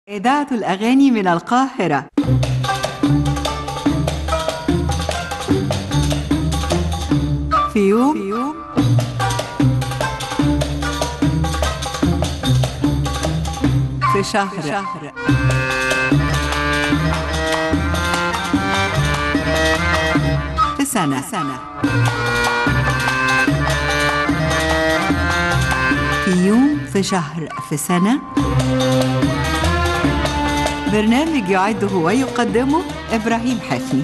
إذاعة الأغاني من القاهرة في يوم, في يوم في شهر, في شهر في سنة, سنة في يوم في شهر في سنة برنامج يعده ويقدمه إبراهيم حفني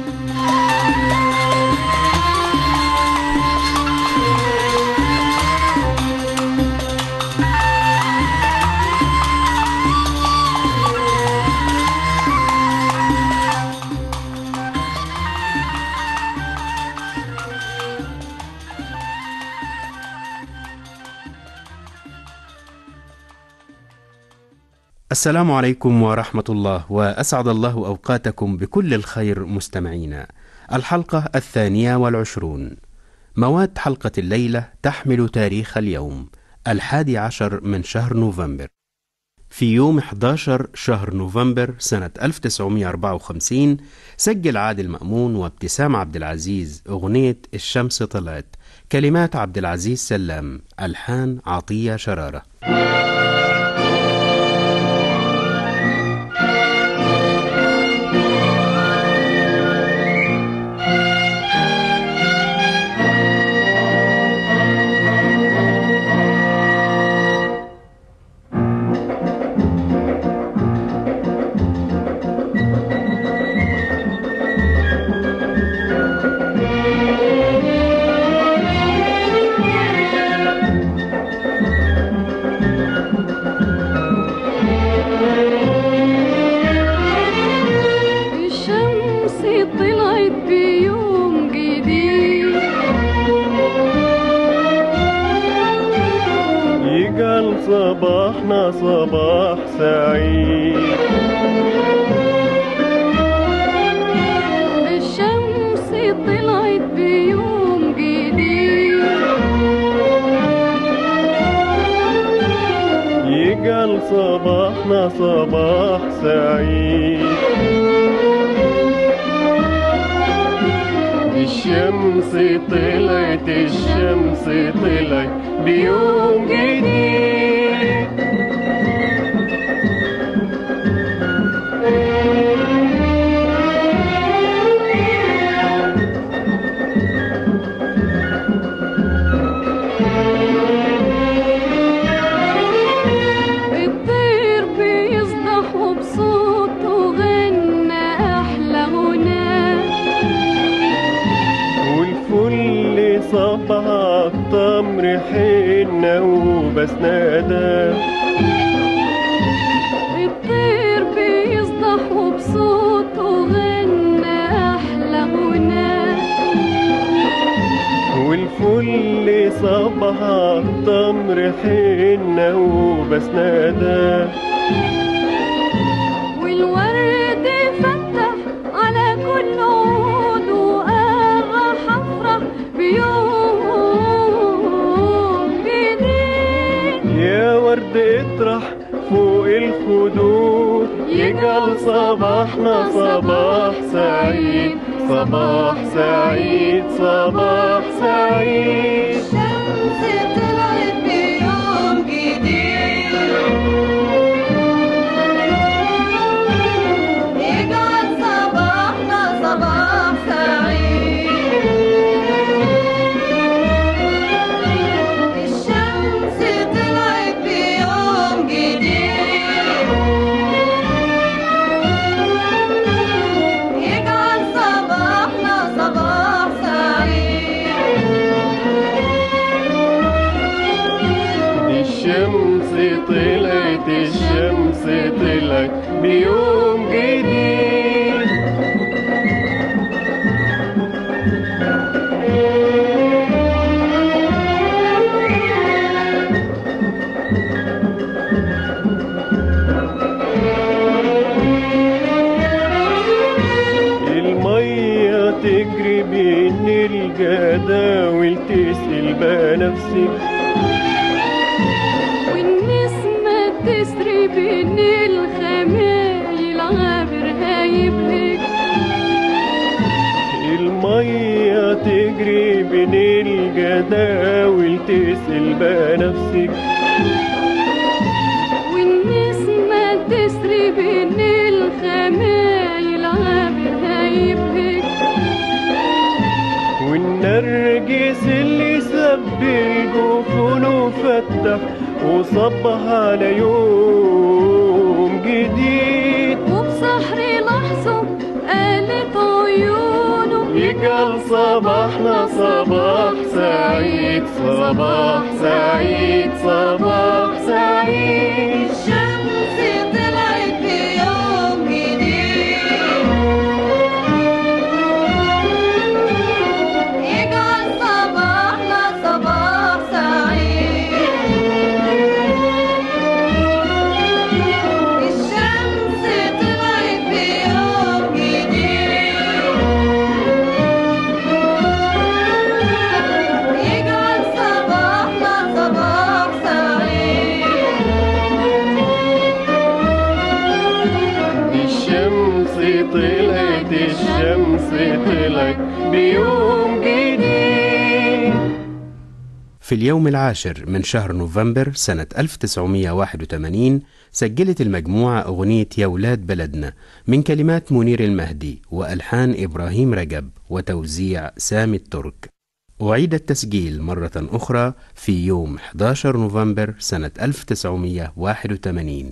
السلام عليكم ورحمة الله وأسعد الله أوقاتكم بكل الخير مستمعينا الحلقة الثانية والعشرون مواد حلقة الليلة تحمل تاريخ اليوم الحادي عشر من شهر نوفمبر في يوم 11 شهر نوفمبر سنة 1954 سجل عادل مأمون وابتسام عبد العزيز أغنية الشمس طلعت كلمات عبد العزيز سلام ألحان عطية شرارة الشمس طلعت بيوم جديد يجعل صباحنا صباح سعيد الشمس طلعت بيوم جديد يجعل صباحنا صباح سعيد الشمس طلعت الشمس طلعت بيوم جديد الطير بيصدح وبصوته غنى أحلى غنى والفل صبح التمر حنة وبسنادة الطير بيصدح وبصوته غنى أحلى غنى والفل صبح التمر حنة وبسنادة والورد فتح على كل عود وقرح افرح بيوم جديد يا ورد اطرح فوق الخدود يجعل صباحنا صباح سعيد صباح سعيد صباح سعيد الشمس طلعت بيوم جديد يجعل صباحنا صباح سعيد الشمس طلعت بيوم جديد يجعل صباحنا صباح سعيد الشمس طلعت الشمس طلعت بيوم جديد المية تجري بين الجداول تسقي بنفسك والنسمة تسري بين الخمام تجري بين الجداول تسأل بقى نفسك والنسمة تسري بين الخمايل عابرها يبهج والنرجس اللي سب الجفون وفتح وصبح على يوم جديد وبسحر لحظة قالت عيونه يجعل صباحنا صباح سعيد صباح سعيد صباح سعيد الشمس طلعت في يوم جديد يجعل صباحنا صباح سعيد الشمس طلعت في يوم جديد يجعل صباحنا صباح سعيد الشمس طلعت الشمس طلعت بيوم جديد في اليوم العاشر من شهر نوفمبر سنة 1981 سجلت المجموعة أغنية يا ولاد بلدنا من كلمات منير المهدي وألحان إبراهيم رجب وتوزيع سامي الترك أعيد التسجيل مرة أخرى في يوم 11 نوفمبر سنة 1981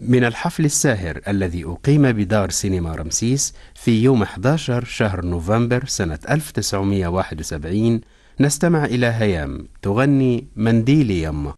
من الحفل الساهر الذي أقيم بدار سينما رمسيس في يوم 11 شهر نوفمبر سنة 1971 نستمع إلى هيام تغني منديلي يمه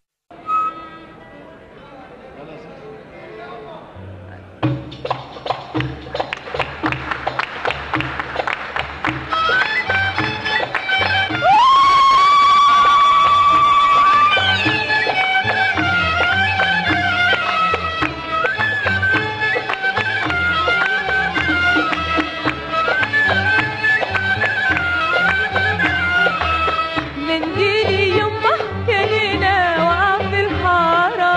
منديلي يمه يا لينا وقف الحارة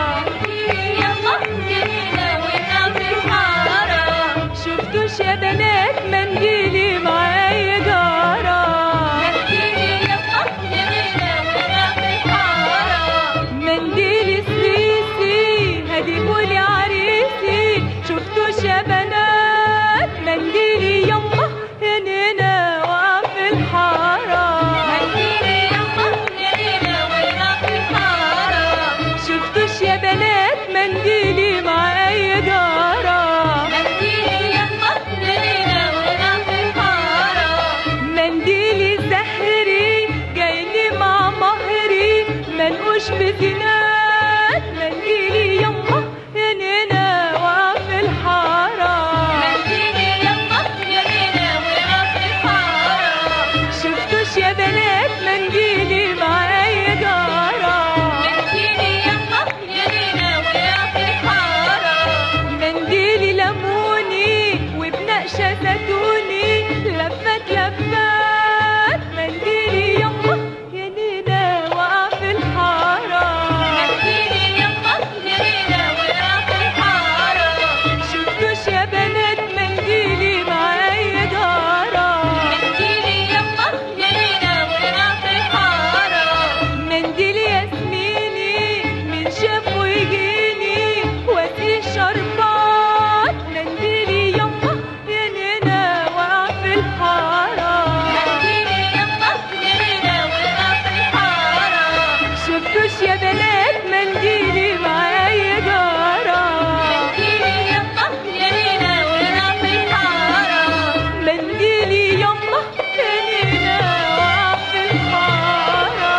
يمه يا لينا وقف الحارة شفتوش يا بنات منديلي معايا جارة منديلي يمه يا لينا وقف الحارة منديلي سريسي هديهولي عريسي شفتوش يا بنات منديلي يمه يا لينا وقف الحارة منديلي يمه يا لينا وقف الحارة شفتوش يا بنات منديلي معايا جارة منديلي يمه يا لينا وقف الحارة منديلي زهري جايلي مع مهري منقوش بزينات منديلي يمه يا نينا وقف الحارة منديلي يمه يا نينا وقف الحارة شفتوش يا بنات منديلي معايا جارة منديلي يمه يا نينا وقف الحارة منديلي لموني وبنقشة زيتوني لفت لفات منديلي يمه يا نينا وقف الحارة منديلي يمه يا نينا وقف الحارة شفتوش يا بنات منديلي معايا جارة منديلي يمه يا نينا وقف الحارة منديلي ياسميني من شاف ويجيني وادي شربات منديلي يمه يا نينا وقف الحارة منديلي يمه يا نينا وقف الحارة شفتوش يا بنات منديلي معايا جارة منديلي يمه يا نينا وقف الحارة منديلي يمه يا نينا وقف الحارة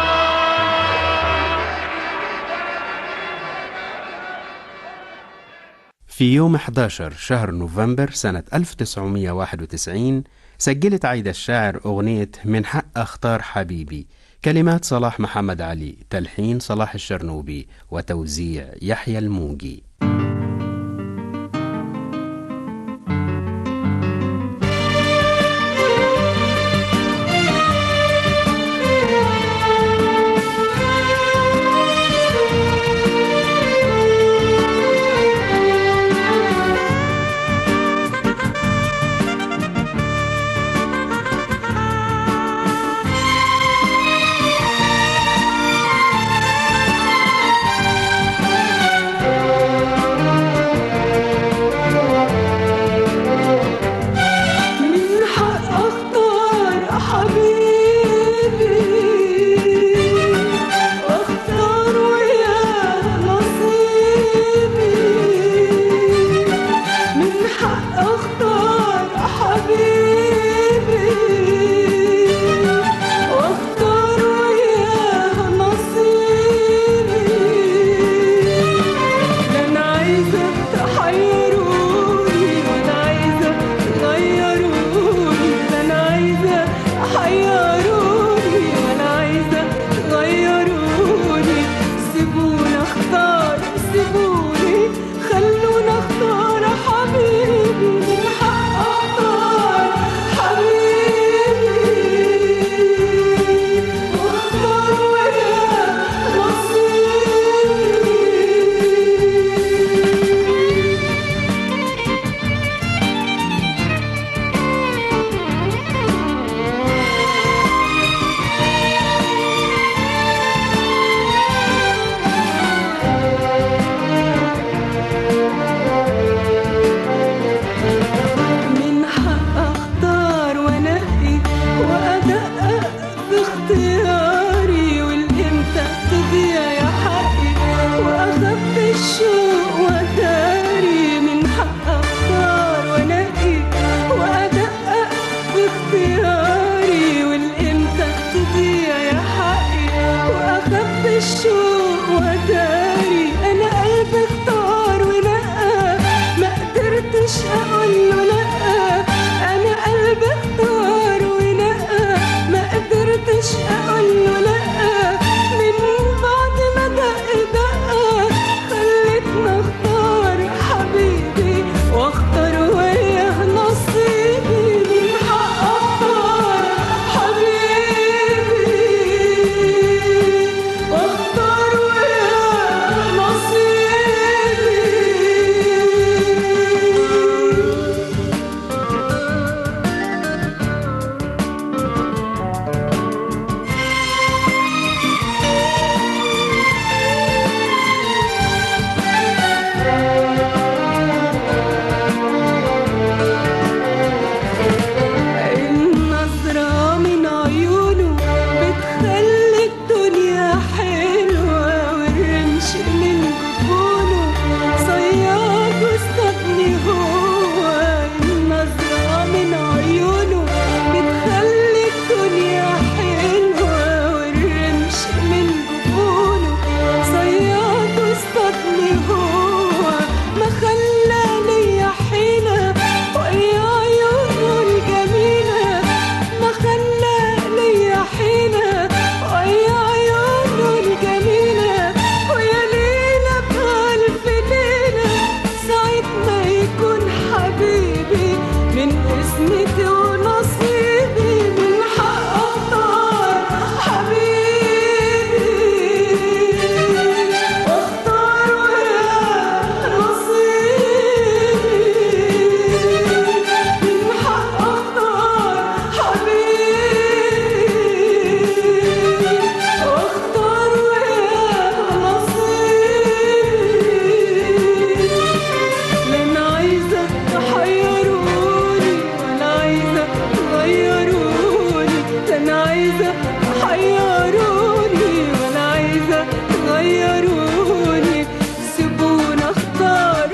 في يوم 11 شهر نوفمبر سنة 1991 سجلت عايدة الشاعر أغنية من حق أختار حبيبي كلمات صلاح محمد علي تلحين صلاح الشرنوبي وتوزيع يحيى الموجي منديلي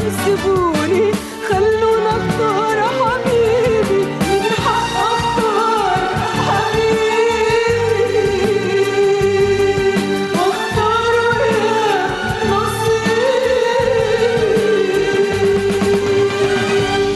سيبوني خلونا اختار حبيبي من حق اختار حبيبي اختار يا نصيبي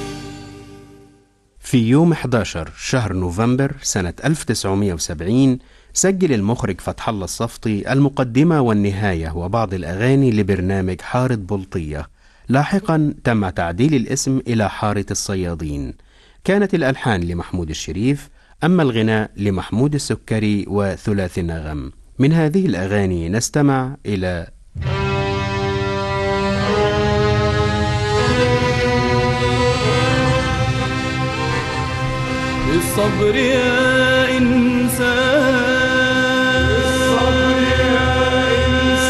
في يوم 11 شهر نوفمبر سنة 1970 سجل المخرج فتح الله الصفتي المقدمة والنهاية وبعض الأغاني لبرنامج حارة بلطية لاحقا تم تعديل الاسم إلى حارة الصيادين كانت الألحان لمحمود الشريف أما الغناء لمحمود السكري وثلاث النغم من هذه الأغاني نستمع إلى الصبر يا إنسان الصبر يا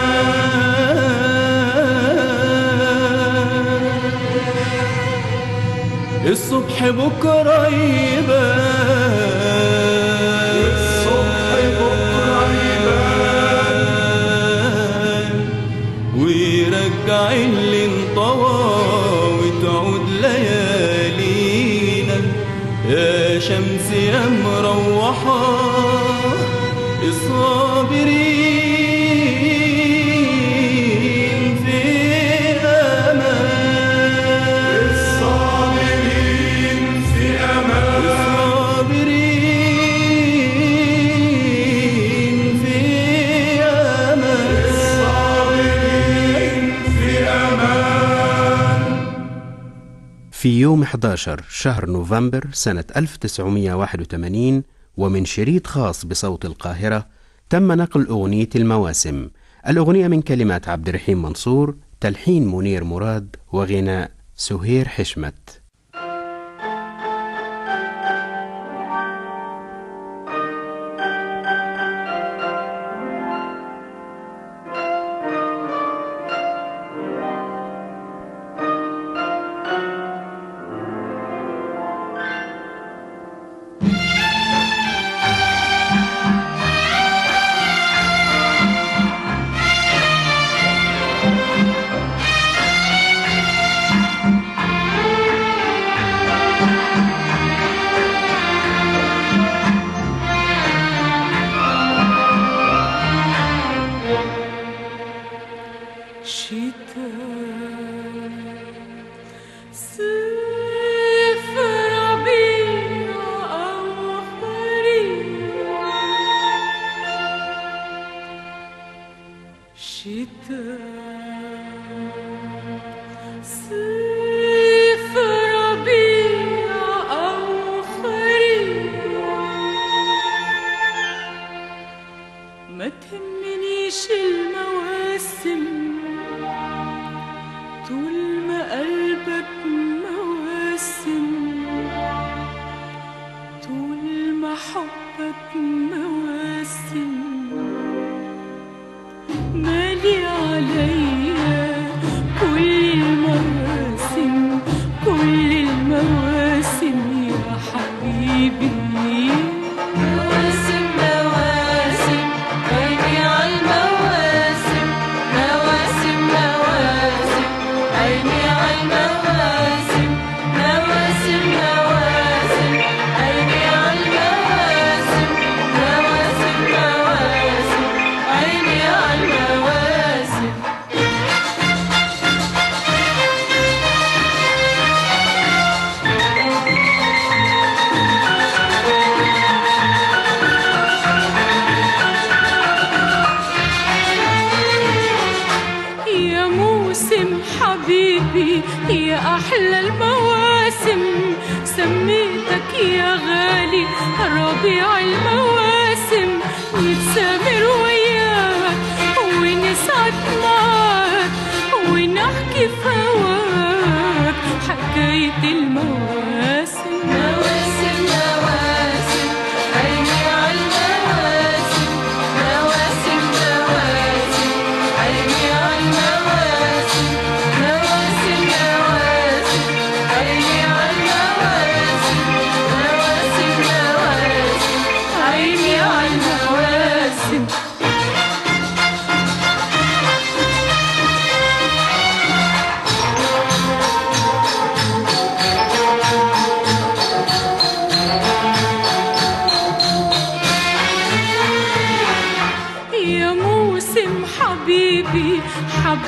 إنسان الصبح بكرة يبان الصبح بكرة يبان ويرجع اللي انطوى وتعود ليالينا يا شمس يا مروحة الصابرين في أمان الصابرين في أمان الصابرين في أمان الصابرين في أمان في يوم 11 شهر نوفمبر سنة 1981 ومن شريط خاص بصوت القاهرة تم نقل أغنية المواسم الأغنية من كلمات عبد الرحيم منصور تلحين منير مراد وغناء سهير حشمت شتاء صيف ربيع أو خريف شتاء صيف ربيع أو خريف ما تهمنيش المواسم طول ما قلبك مواسم طول ما حبك مواسم مالي عليا كل المواسم كل المواسم يا حبيبي مواسم مواسم عيني على المواسم مواسم مواسم عيني على المواسم مواسم مواسم عيني على المواسم مواسم مواسم عيني على المواسم يا موسم حبيبي يا أحلى المواسم سميتك يا غالي ربيع المواسم نتسامر وياك ونسعد معاك ونحكي في هواك حكاية المواسم مواسم مواسم عيني على المواسم مواسم مواسم عيني على المواسم مواسم مواسم عيني على المواسم مواسم مواسم عيني على المواسم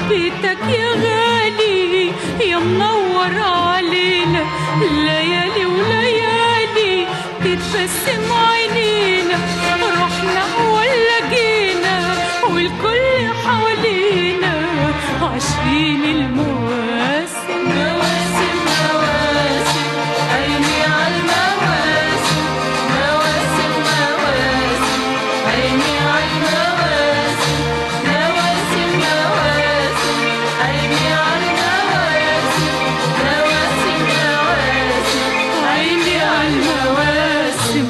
حبيتك يا غالي يا منور علينا ليالي وليالي تتبسم عينينا رحنا ولا جينا والكل حوالينا عشرين المواسم مواسم مواسم عيني عالمواسم مواسم مواسم عيني عالمواسم مواسم مواسم عيني عالمواسم مواسم مواسم عيني عالمواسم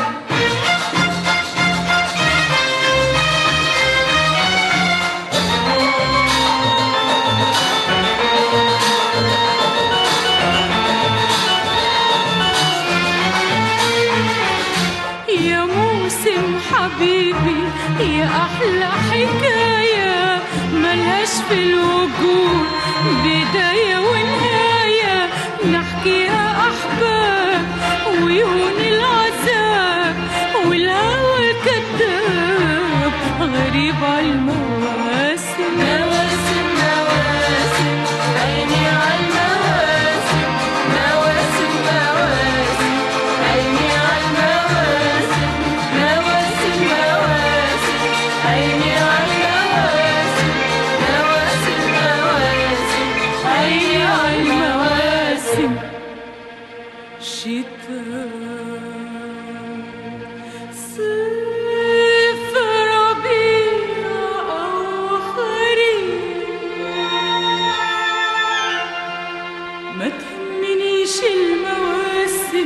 يا موسم حبيبي يا أحلى حكاية ملهاش في الوجود بداية ونهاية نحكيها أحباب ويهون العذاب والهوى الكذاب غريب عالمواسم مواسم مواسم عيني عالمواسم مواسم مواسم عيني عالمواسم مواسم مواسم عيني عالمواسم مواسم مواسم عيني عالمواسم شتاء صيف ربيع أو خريف ما تهمنيش المواسم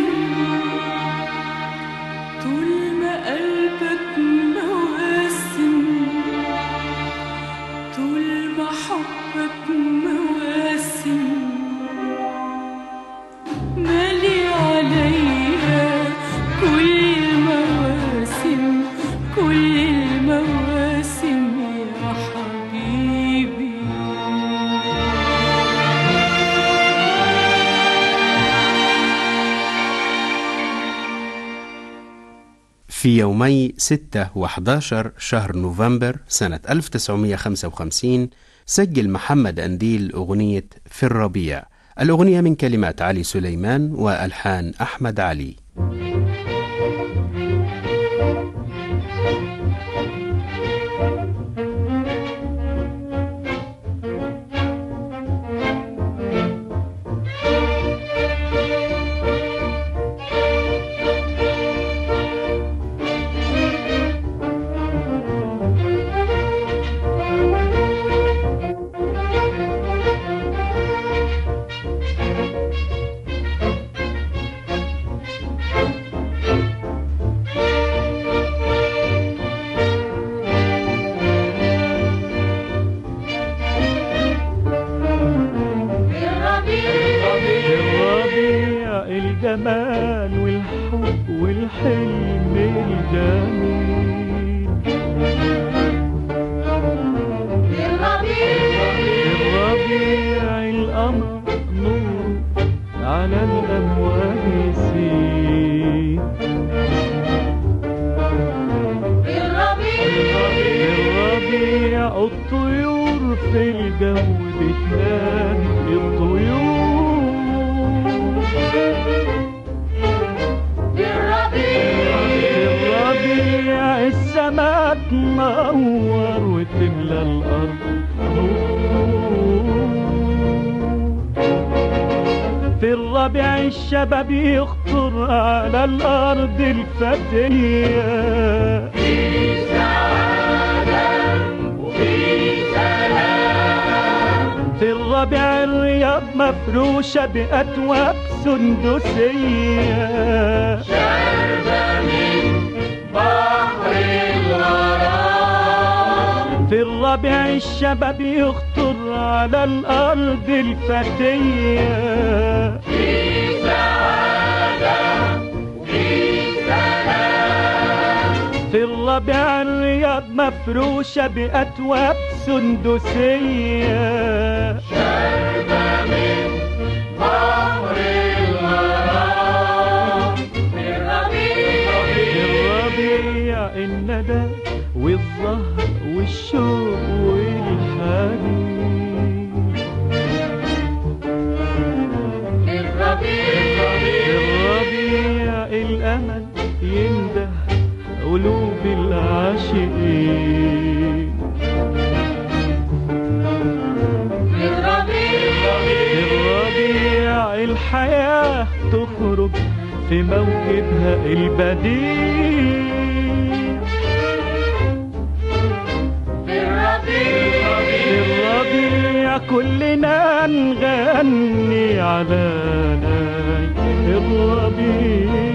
طول ما قلبك مواسم طول ما حبك مواسم مالي عليا كل المواسم كل المواسم يا حبيبي في يومي 6 و11 شهر نوفمبر سنة 1955 سجل محمد أنديل أغنية في الربيع الأغنية من كلمات علي سليمان وألحان أحمد علي الربيع الجمال والحب والحلم الجميل الربيع القمر نور على الأمواج يسير الربيع الطيور في الجو بتنادي الطيور الربيع السما تنور وتملى الأرض نور في الربيع الشباب يخطر على الأرض الفتية في الربيع الرياض مفروشة بأتواب سندسية في الربيع الشباب يخطر على الأرض الفتية في الربيع الرياض مفروشة بأتواب سندسية الربيع الندى والزهر والشوق والحنين الحياة تخرج في موكبها البديع في الربيع كلنا نغني على ناي الربيع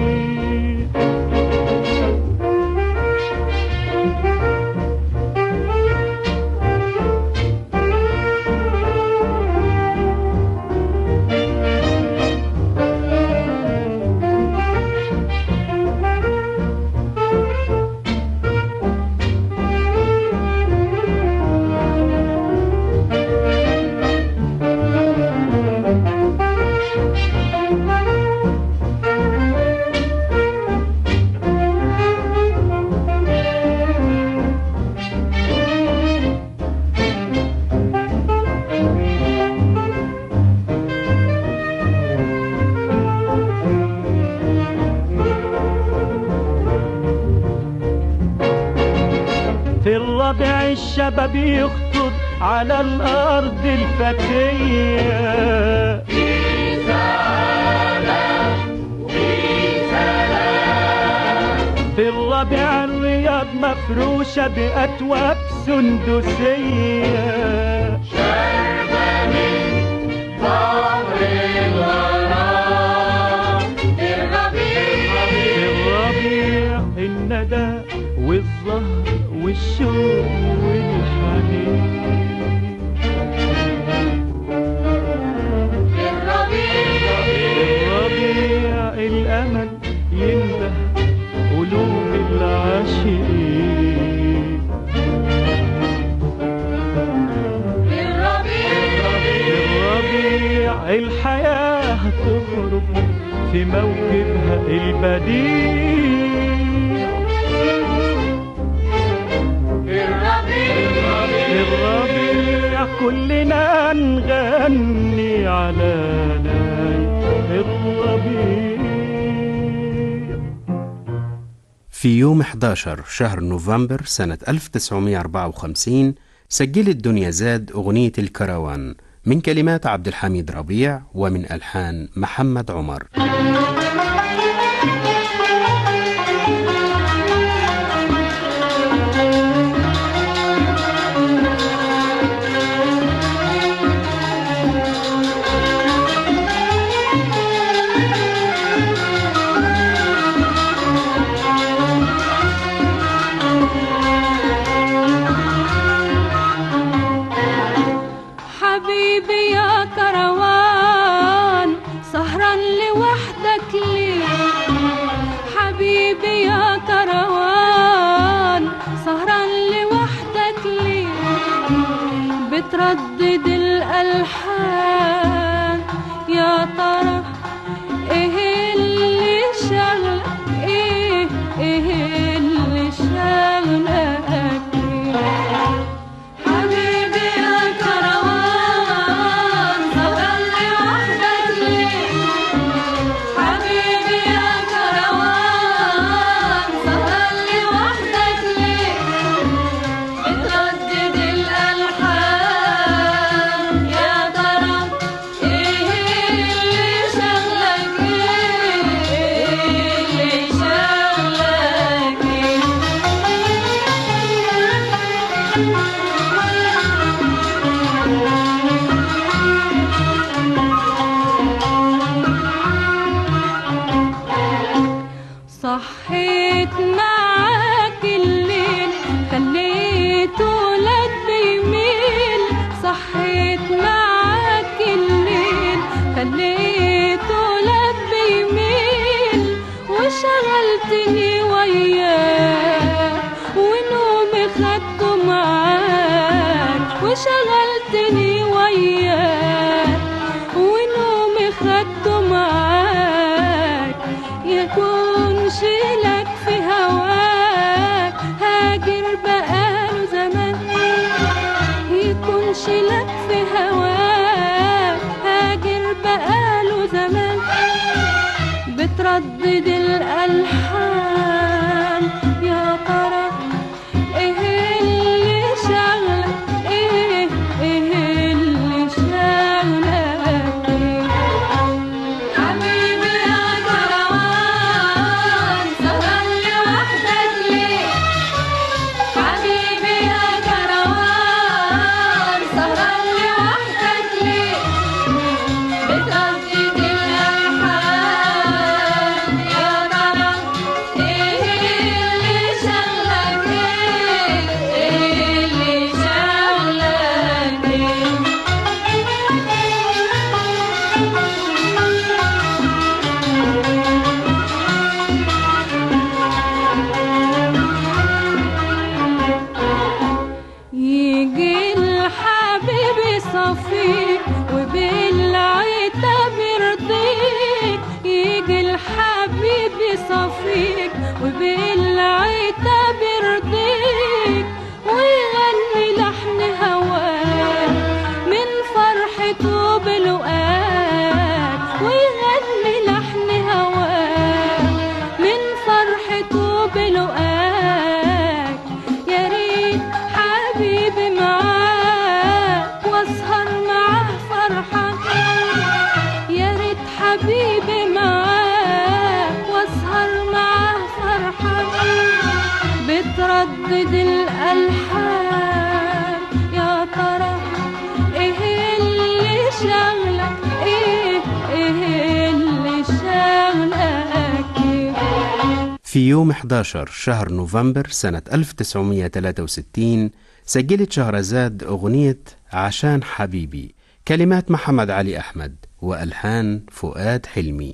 في الربيع الشباب يخطر على الأرض الفتية في الربيع الرياض مفروشة بأتواب سندسية في الربيع الندى والزهر والشوق والحنين الربيع الأمل ينده قلوب العاشقين الربيع الحياة تخرج في موكبها البديع الربيع كلنا نغني على ناي الربيع في يوم 11 شهر نوفمبر سنة 1954 سجلت دنيا زاد أغنية الكروان من كلمات عبد الحميد ربيع ومن ألحان محمد عمر حبيبي يا كروان سهران لوحدك ردد الألحان يا ترى ايه اللي شغلك ايه ايه اللي شغلك في يوم 11 شهر نوفمبر سنة 1963 سجلت شهرزاد أغنية عشان حبيبي كلمات محمد علي أحمد وألحان فؤاد حلمي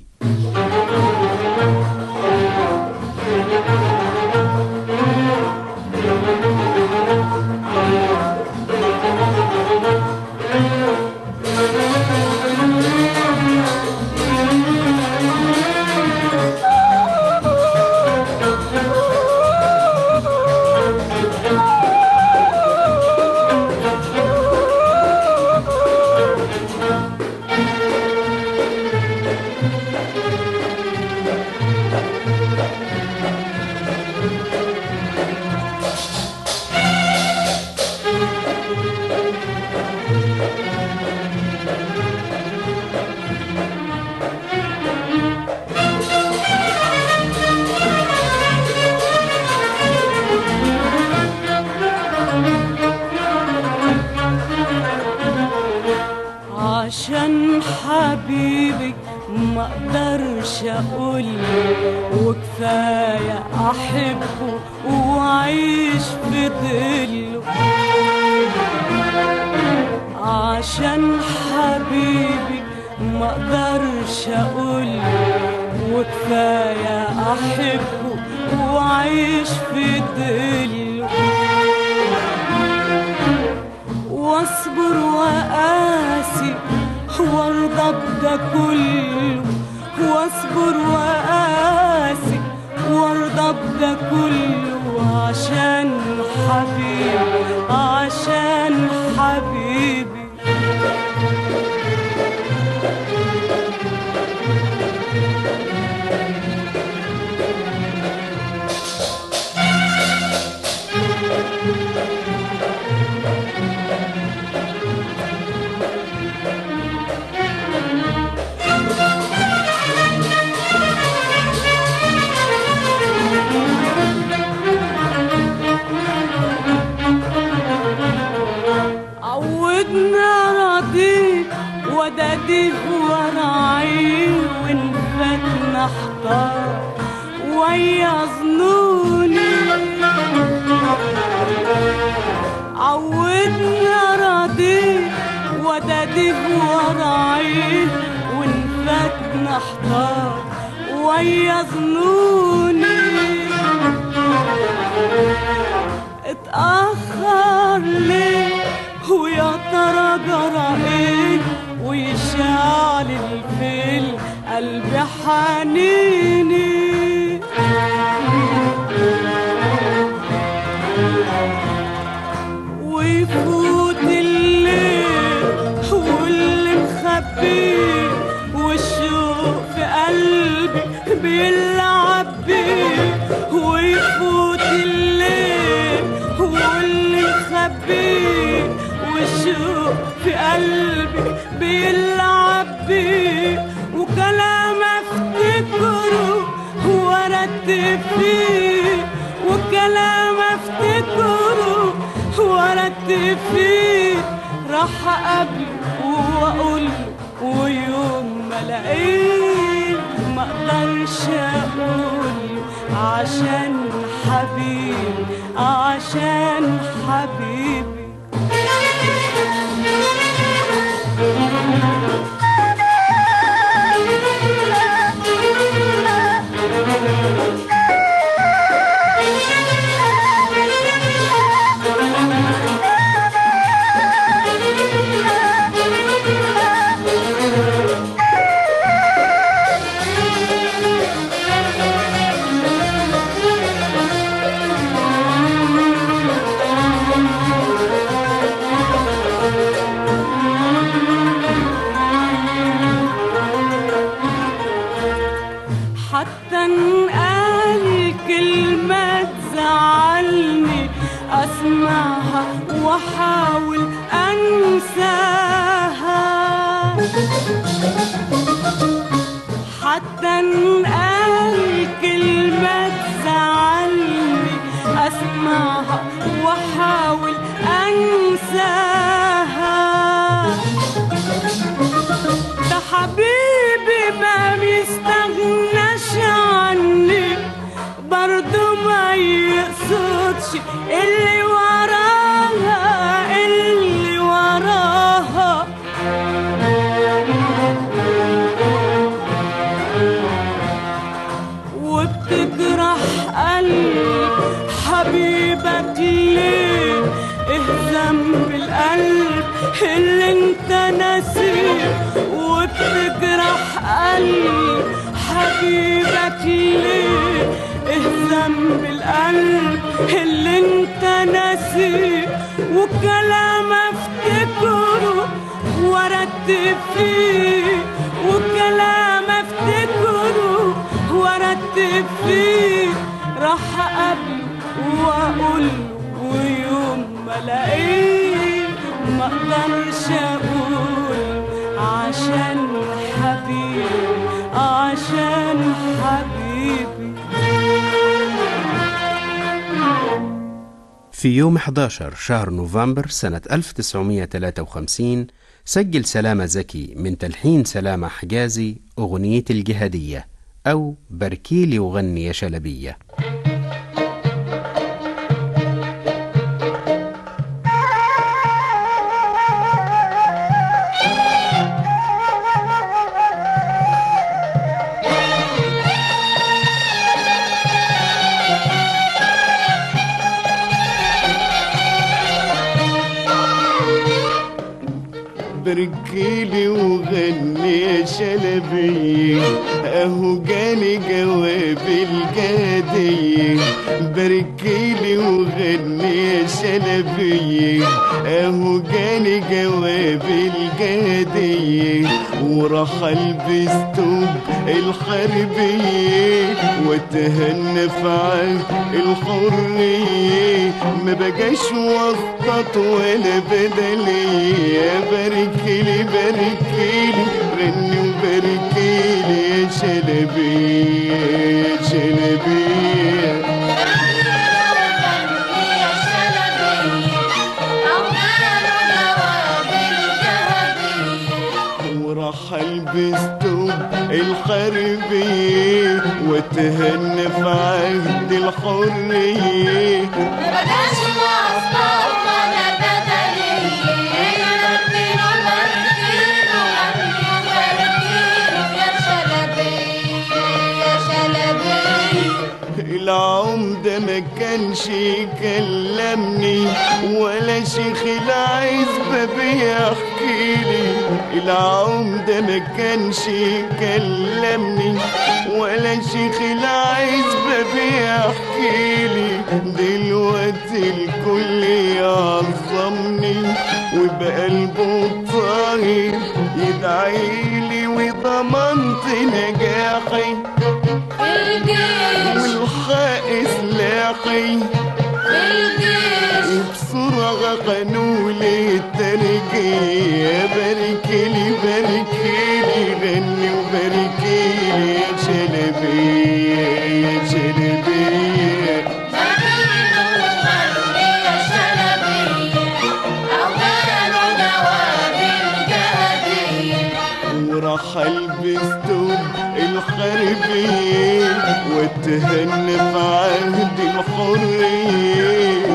عشان حبيبي ما اقدرش اقول وكفايه احبه واعيش في ظله عشان حبيبي ما اقدرش اقول وكفايه احبه واعيش في ظله واصبر وقاسي وارضى بده كله واصبر وقاسي وارضى بده كله عشان حبيبي عشان حبيبي عودنا راضيك وداديه وراعيه ونفتنا احضار ويا ظنوني عودنا راضيك وداديه وراعيه ونفتنا احضار ويا ظنوني اتأخر ليه ويا ترى جرى ايه ويشعل الفيل قلبي حنيني ويفوت الليل واللي مخبيه والشوق في قلبي بيلعب بيه ويفوت الليل واللي مخبيه والشوق في قلبي بيلعب بيه وكلام افتكره وارتب فيه وكلام افتكره وارتب فيه راح اقابله واقول ويوم ما الاقيه ما اقدرش اقول عشان حبيبي عشان حبيبي حتى انقال كلمة تزعلني اسمعها واحاول انساها حتى انقال كلمة تزعلني اسمعها انساها ده حبيبي ما بيستغناش عني برضو ما يقصدش اللي وراها اللي وراها وبتجرح قلب حبيبك ليه ايه ذنب القلب اللي انت ناسيه وبتجرح قلب حبيبك ليه ايه ذنب القلب اللي انت ناسيه وكلام افتكره وارتب فيه وكلام افتكره وارتب فيه راح اقابله واقول له ويوم ما الاقيه ما اقدرش اقول عشان حبيبي عشان حبيبي في يوم 11 شهر نوفمبر سنة 1953 سجل سلامة زكي من تلحين سلامة حجازي أغنية الجهادية أو بركيلي وغني يا شلبية بركيلي وغني يا شلبي اهو جاني جواب الجادية بركيلي وغني يا شلبي اهو جاني جواب الجادية وراح البس توب الحربية واتهنى في عهد الحرية ما بقاش وسطة ولا بدلية باركيلي باركيلي غني وباركيلي يا شلبي يا شلبي وراح البس توب الحربية واتهنى في عهد الحرية العمدة ما كانش يكلمني ولا شيخ العزبة بيحكي لي العمدة ما كانش يكلمني ولا شيخ العزبة بيحكي لي دلوقتي الكل يعظمني وبقلبه الطاهر يدعي لي وضمنت نجاحي والحق سلاحي وبسرعة قانون الترقية باركلي باركلي غني وباركلي يا شلبي يا شلبي وراح البس توب الحربية واتهنى في عهد الحرية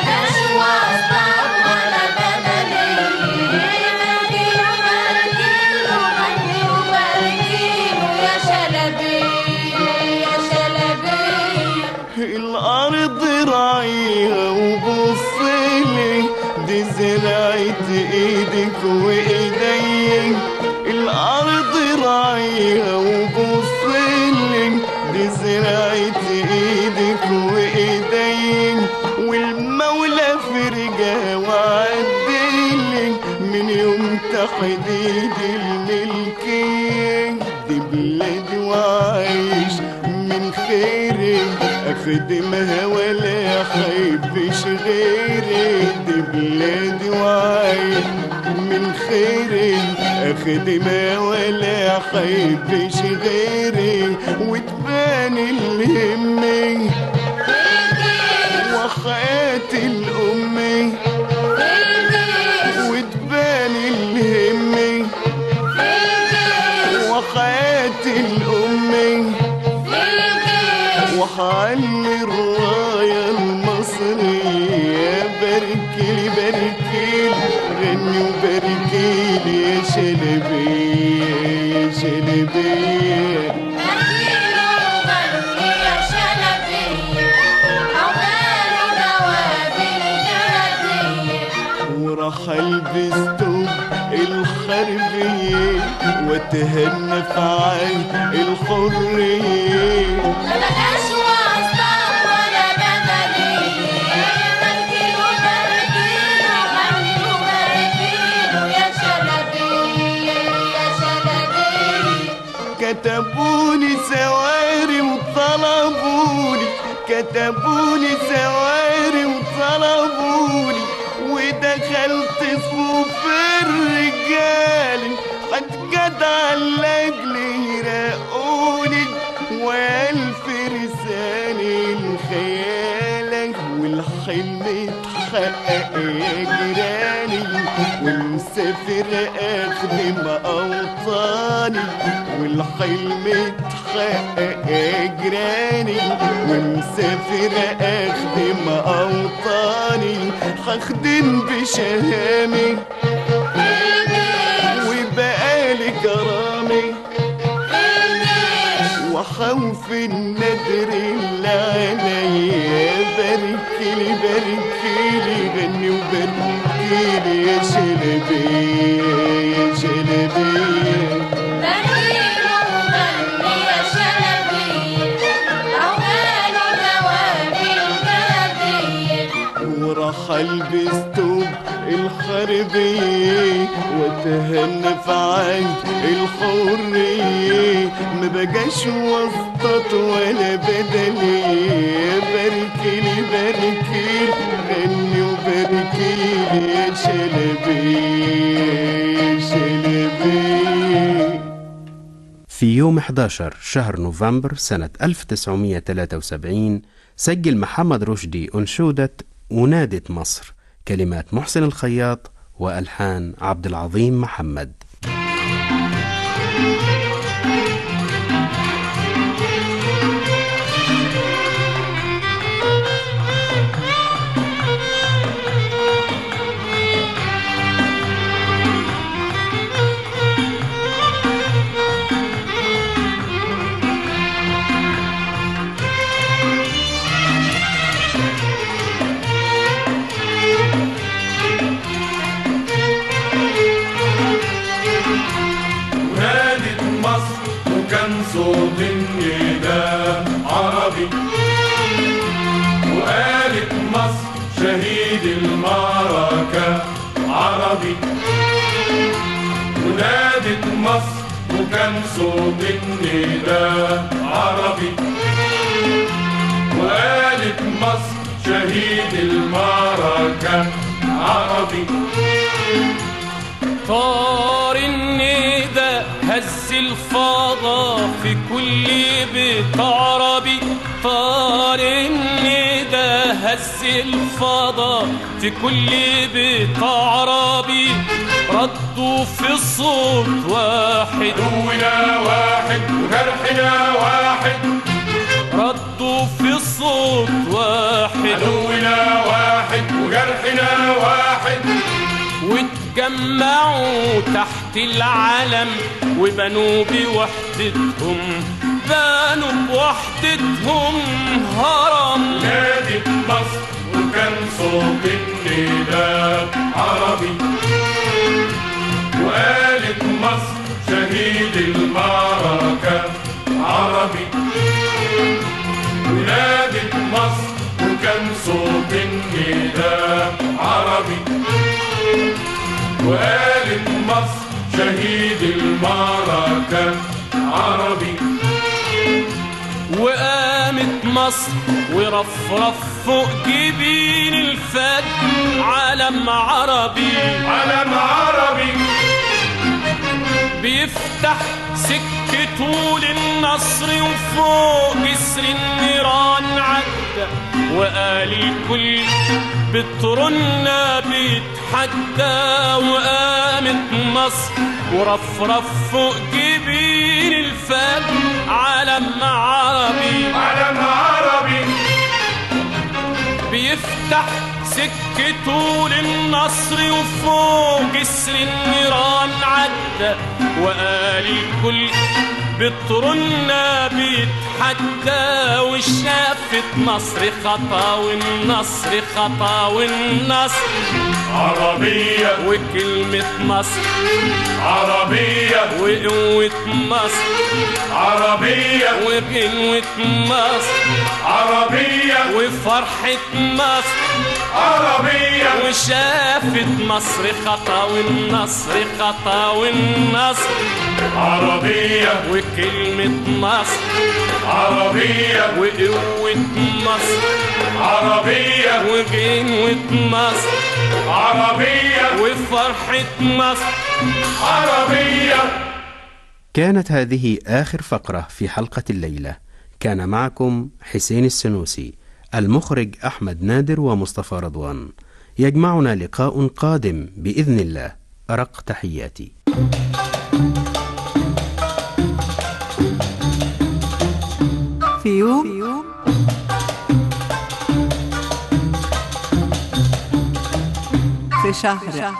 الأرض راعيها وبصلي دي زرعت ايدك وايدي الأرض راعيها وبصلي دي زرعت ايدك وايدي والمولى فرجها وعدلي من يوم تحديد الملكية دي بلادي وعايش من خيري اخدمها ولا احبش غيري دي بلادي وعايش من خيري اخدمها ولا احبش غيري وتبان اللي همي وحياتي الامي حياة الأم وحعلي الراية المصرية باركلي باركلي غني وباركلي يا شلبية يا شلبية وراح البس توب الحربية واتهنى في عين الحرية كتبوني سواري وطلبوني كتبوني سواري وطلبوني ودخلت صفوف الرجال هتجدع لاجل يراقوني والف رسالة لخيالك والحلم اتحقق يا جيراني والمسافر اخدم اوطاني والحلم اتحقق يا جيراني ومسافر اخدم اوطاني هخدم بشهامي وبقالي كرامي وخوف الندر اللي عليا باركلي باركلي غني وباركلي يا شلبية يا شلبية وراح البس توب الحربية واتهنى في عين الحرية ما بقاش وسطات ولا بدلية باركلي باركلي غني وباركلي يا شلبية يا شلبية في يوم 11 شهر نوفمبر سنة 1973 سجل محمد رشدي أنشودة ونادة مصر كلمات محسن الخياط وألحان عبد العظيم محمد نادت مصر وكان صوت النداء عربي وقالت مصر شهيد المعركة عربي ونادت مصر وكان صوت النداء عربي وقالت مصر شهيد المعركة عربي طار الندى هز الفضا في كل بيت عربي طار الندى هز الفضا في كل بيت عربي ردوا في صوت واحد عدونا واحد وجرحنا واحد ردوا في صوت واحد عدونا واحد وجرحنا واحد واتجمعوا تحت العلم وبنوا بوحدتهم بنوا بوحدتهم هرم نادت مصر وكان صوت النداء عربي وقالت مصر شهيد المعركة عربي ونادت مصر وكان صوت النداء عربي وقالت مصر شهيد المعركة عربي وقامت مصر ورفرف فوق جبين الفد علم عربي علم عربي بيفتح سكته للنصر وفوق جسر النيران عدى وقال الكل بترنا بيتحدى وقامت مصر ورفرف فوق جبين الفد فات علم عربي علم عربي بيفتح سكته للنصر وفوق جسر النيران عدى وقال الكل بطرنا بيتحدى وشافت نصر خطا والنصر خطا والنصر عربية وكلمة مصر عربية وقوة مصر عربية وقوة مصر عربية وفرحة مصر عربية وشافت مصر خطا والنصر خطا والنصر عربية وكلمة مصر عربية وقوة مصر عربية وقوة مصر عربية وفرحة مصر عربية كانت هذه آخر فقرة في حلقة الليلة كان معكم حسين السنوسي المخرج أحمد نادر ومصطفى رضوان يجمعنا لقاء قادم بإذن الله أرق تحياتي في يوم في شهر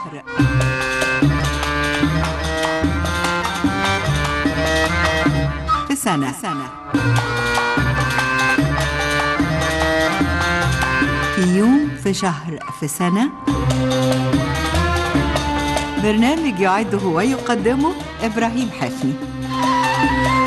في سنة في يوم في شهر في سنة برنامج يعده ويقدمه إبراهيم حفني